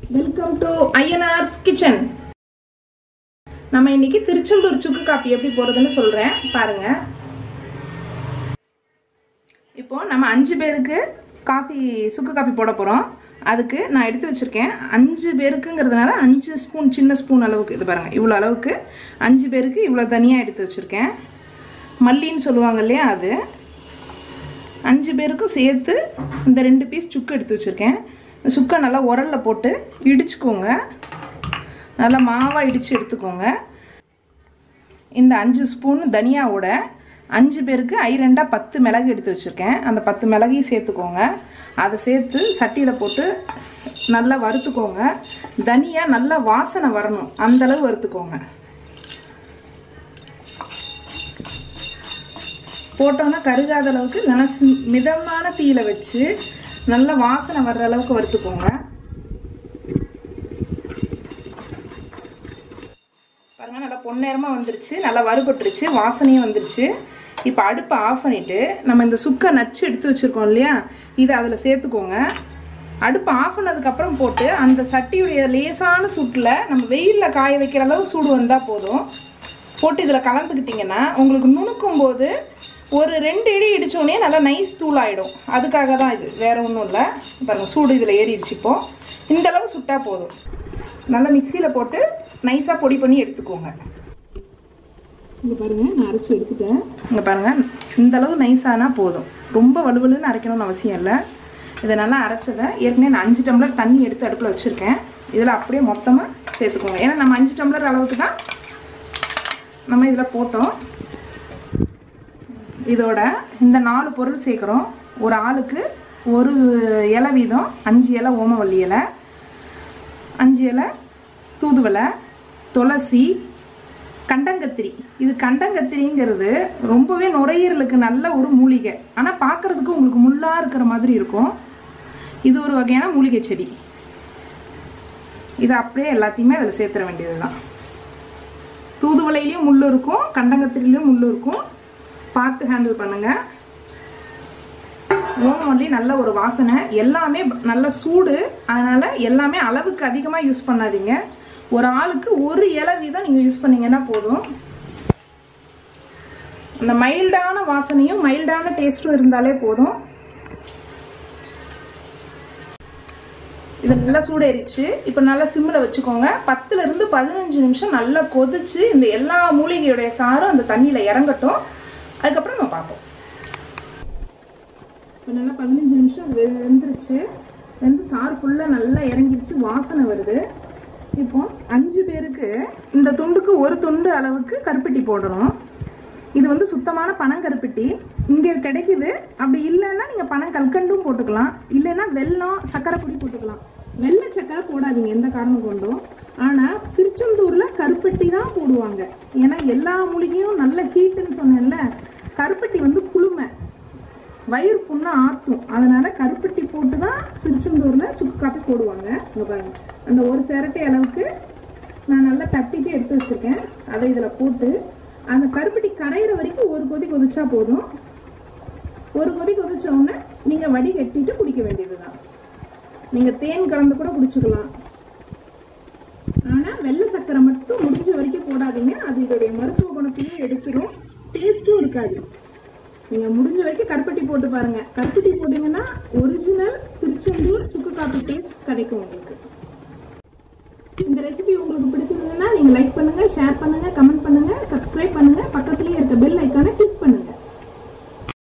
welcome to ஐஎன்ஆர்ஸ் kitchen நம்ம இன்னைக்கு திருச்செந்தூர் சுக்கு காப்பி எப்படி போடுறதுன்னு சொல்றேன் பாருங்க இப்போ நம்ம அஞ்சு பேருக்கு காஃபி சுக்கு காப்பி போட போறோம் அதுக்கு நான் எடுத்து வச்சிருக்கேன் அஞ்சு பேருக்குங்கிறதுனால அஞ்சு ஸ்பூன் சின்ன ஸ்பூன் அளவுக்கு இது பாருங்க இவ்வளோ அளவுக்கு அஞ்சு பேருக்கு இவ்வளோ தனியாக எடுத்து வச்சிருக்கேன் மல்லின்னு சொல்லுவாங்க இல்லையா அது அஞ்சு பேருக்கும் சேர்த்து இந்த ரெண்டு பீஸ் சுக்கு எடுத்து வச்சுருக்கேன் சுக்கை நல்லா உரலில் போட்டு இடிச்சுக்கோங்க நல்லா மாவாக இடித்து எடுத்துக்கோங்க இந்த அஞ்சு ஸ்பூன் தனியாவோட அஞ்சு பேருக்கு ஐ ரெண்டாக பத்து மிளகு எடுத்து வச்சுருக்கேன் அந்த பத்து மிளகையும் சேர்த்துக்கோங்க அதை சேர்த்து சட்டியில் போட்டு நல்லா வறுத்துக்கோங்க தனியா நல்லா வாசனை வரணும் அந்தளவு வறுத்துக்கோங்க போட்டோன்னா கருகாத அளவுக்கு நல்லா சி- மிதமான தீயில வச்சு நல்ல வாசனை வர்ற அளவுக்கு வறுத்துக்கோங்க பாருங்க நல்லா பொன்னேரமாக வந்துருச்சு நல்லா வறுபட்டுருச்சு வாசனையும் வந்துருச்சு இப்போ அடுப்பை ஆஃப் பண்ணிட்டு நம்ம இந்த சுக்கை நச்சு எடுத்து வச்சிருக்கோம் இல்லையா இதை அதில் சேர்த்துக்கோங்க அடுப்பு ஆஃப் பண்ணதுக்கப்புறம் போட்டு அந்த சட்டியுடைய லேசான சூட்டில் நம்ம வெயிலில் காய வைக்கிற அளவு சூடு வந்தால் போதும் போட்டு இதில் கலந்துக்கிட்டிங்கன்னா உங்களுக்கு நுணுக்கும் போது ஒரு ரெண்டு இடி இடிச்சோடனே நல்லா நைஸ் தூள் ஆகிடும் அதுக்காக தான் இது வேறு ஒன்றும் இல்லை பாருங்கள் சூடு இதில் ஏறிடுச்சு இப்போ இந்த அளவு சுட்டால் போதும் நல்லா மிக்சியில் போட்டு நைஸாக பொடி பண்ணி எடுத்துக்கோங்க இங்கே பாருங்கள் நான் அரைச்சி எடுத்துட்டேன் இங்கே பாருங்கள் இந்த அளவு நைஸானா போதும் ரொம்ப வலுவலுன்னு அரைக்கணும்னு அவசியம் இல்லை இதை நல்லா அரைச்சதை ஏற்கனவே நான் அஞ்சு டம்ளர் தண்ணி எடுத்து அடுப்பில் வச்சுருக்கேன் இதில் அப்படியே மொத்தமாக சேர்த்துக்கோங்க ஏன்னா நம்ம அஞ்சு டம்ளர் அளவுக்கு தான் நம்ம இதில் போட்டோம் இதோட இந்த நாலு பொருள் சேர்க்குறோம் ஒரு ஆளுக்கு ஒரு இலை வீதம் அஞ்சு இலை ஓமவல்லி இலை அஞ்சு இலை தூதுவளை துளசி கண்டங்கத்திரி இது கண்டங்கத்திரிங்கிறது ரொம்பவே நுரையீரலுக்கு நல்ல ஒரு மூலிகை ஆனால் பார்க்கறதுக்கு உங்களுக்கு முள்ளாக இருக்கிற மாதிரி இருக்கும் இது ஒரு வகையான மூலிகை செடி இது அப்படியே எல்லாத்தையுமே அதில் சேர்த்துற வேண்டியதுதான் தூதுவளையிலையும் முள் இருக்கும் கண்டங்கத்திரிலையும் முள் இருக்கும் பார்த்து ஹேண்டில் பண்ணுங்க ஓமவல்லி நல்ல ஒரு வாசனை எல்லாமே நல்ல சூடு அதனால எல்லாமே அளவுக்கு அதிகமாக யூஸ் பண்ணாதீங்க ஒரு ஆளுக்கு ஒரு இலை வீதம் நீங்கள் யூஸ் பண்ணீங்கன்னா போதும் அந்த மைல்டான வாசனையும் மைல்டான டேஸ்ட்டும் இருந்தாலே போதும் இது நல்லா சூடேறிடுச்சு இப்போ நல்லா சிம்மில் வச்சுக்கோங்க பத்துல இருந்து பதினஞ்சு நிமிஷம் நல்லா கொதிச்சு இந்த எல்லா மூலிகையுடைய சாரும் அந்த தண்ணியில் இறங்கட்டும் அதுக்கப்புறம் நம்ம பார்ப்போம் இப்போ நல்லா பதினஞ்சு நிமிஷம் அது வெ- வெந்துருச்சு வெந்து சாறு ஃபுல்லாக நல்லா இறங்கிடுச்சு வாசனை வருது இப்போ அஞ்சு பேருக்கு இந்த துண்டுக்கு ஒரு துண்டு அளவுக்கு கருப்பட்டி போடணும் இது வந்து சுத்தமான பனங்கருப்பட்டி இங்கே கிடைக்குது அப்படி இல்லைன்னா நீங்கள் பனம் கல்கண்டும் போட்டுக்கலாம் இல்லைன்னா வெல்லம் சர்க்கரை பொடி போட்டுக்கலாம் வெள்ளை சர்க்கரை போடாதீங்க எந்த காரணம் கொண்டும் ஆனால் திருச்செந்தூரில் கருப்பட்டி தான் போடுவாங்க ஏன்னா எல்லா மூலிகையும் நல்ல ஹீட்டுன்னு சொன்னேன்ல கருப்பட்டி வந்து குளுமை வயிறு புண்ணை ஆத்தும் அதனால கருப்பட்டி போட்டு தான் திருச்செந்தூர்ல சுக்கு காப்பி போடுவாங்க இங்க பாருங்க அந்த ஒரு சிரட்டை அளவுக்கு நான் நல்லா தட்டிட்டு எடுத்து வச்சிருக்கேன் அதை இதுல போட்டு அந்த கருப்பட்டி கரையிற வரைக்கும் ஒரு கொதி கொதிச்சா போதும் ஒரு கொதி கொதிச்ச உடனே நீங்க வடி கட்டிட்டு குடிக்க வேண்டியதுதான் நீங்க தேன் கலந்து கூட குடிச்சுக்கலாம் ஆனா வெள்ளை சக்கரை மட்டும் முடிஞ்ச வரைக்கும் போடாதீங்க அது இதோடைய மருத்துவ குணத்தையும் எடுத்துரும் டேஸ்டும் இருக்காது நீங்க முடிஞ்ச வரைக்கும் கருப்பட்டி போட்டு பாருங்க கருப்பட்டி போட்டீங்கன்னா ஒரிஜினல் திருச்செந்தூர் சுக்கு காப்பி டேஸ்ட் கிடைக்கும் உங்களுக்கு இந்த ரெசிபி உங்களுக்கு பிடிச்சிருந்ததுன்னா நீங்க லைக் பண்ணுங்க ஷேர் பண்ணுங்க கமெண்ட் பண்ணுங்க சப்ஸ்கிரைப் பண்ணுங்க பக்கத்துலயே இருக்க பெல் ஐக்கானை